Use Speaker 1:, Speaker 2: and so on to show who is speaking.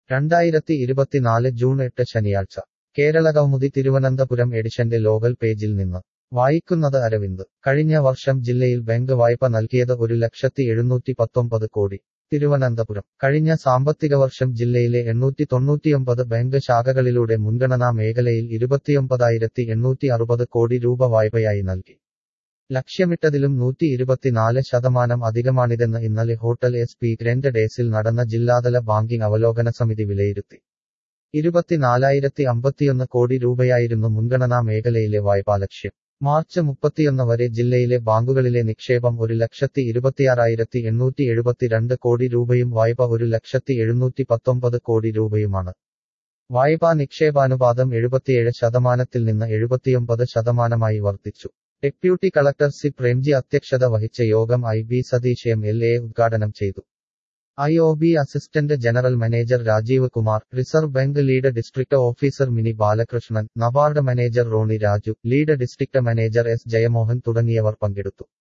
Speaker 1: രണ്ടായിരത്തി ഇരുപത്തിനാല് ജൂൺ എട്ട് ശനിയാഴ്ച കേരള കൗമുദി തിരുവനന്തപുരം എഡിഷന്റെ ലോകൽ പേജിൽ നിന്ന് വായിക്കുന്നത് അരവിന്ദ് കഴിഞ്ഞ വർഷം ജില്ലയിൽ ബാങ്ക് വായ്പ നൽകിയത് ഒരു ലക്ഷത്തി എഴുന്നൂറ്റി പത്തൊമ്പത് കോടി തിരുവനന്തപുരം കഴിഞ്ഞ സാമ്പത്തിക വർഷം ജില്ലയിലെ എണ്ണൂറ്റി തൊണ്ണൂറ്റിയൊമ്പത് ബാങ്ക് ശാഖകളിലൂടെ മുൻഗണനാ മേഖലയിൽ ഇരുപത്തിയൊമ്പതായിരത്തി എണ്ണൂറ്റി അറുപത് കോടി രൂപ വായ്പയായി നൽകി ലക്ഷ്യമിട്ടതിലും നൂറ്റി ഇരുപത്തിനാല് ശതമാനം അധികമാണിതെന്ന് ഇന്നലെ ഹോട്ടൽ എസ് പി രണ്ട് ഡേസിൽ നടന്ന ജില്ലാതല ബാങ്കിംഗ് അവലോകന സമിതി വിലയിരുത്തി ഇരുപത്തിനാലായിരത്തി അമ്പത്തിയൊന്ന് കോടി രൂപയായിരുന്നു മുൻഗണനാ മേഖലയിലെ വായ്പാ ലക്ഷ്യം മാർച്ച് മുപ്പത്തിയൊന്ന് വരെ ജില്ലയിലെ ബാങ്കുകളിലെ നിക്ഷേപം ഒരു ലക്ഷത്തി ഇരുപത്തിയാറായിരത്തി എണ്ണൂറ്റി എഴുപത്തിരണ്ട് കോടി രൂപയും വായ്പ ഒരു ലക്ഷത്തി എഴുന്നൂറ്റി പത്തൊമ്പത് കോടി രൂപയുമാണ് വായ്പാ നിക്ഷേപാനുപാതം എഴുപത്തിയേഴ് ശതമാനത്തിൽ നിന്ന് എഴുപത്തിയൊമ്പത് ശതമാനമായി വർദ്ധിച്ചു ഡെപ്യൂട്ടി കളക്ടർ സി പ്രേംജി അധ്യക്ഷത വഹിച്ച യോഗം I B Satheesh M L A ഉദ്ഘാടനം ചെയ്തു I O B assistant general manager Rajeev Kumar Reserve Bank lead district officer Mini Balakrishnan NABARD manager Rony Raju lead district manager S Jayamohan തുടങ്ങിയവർ പങ്കെടുത്തു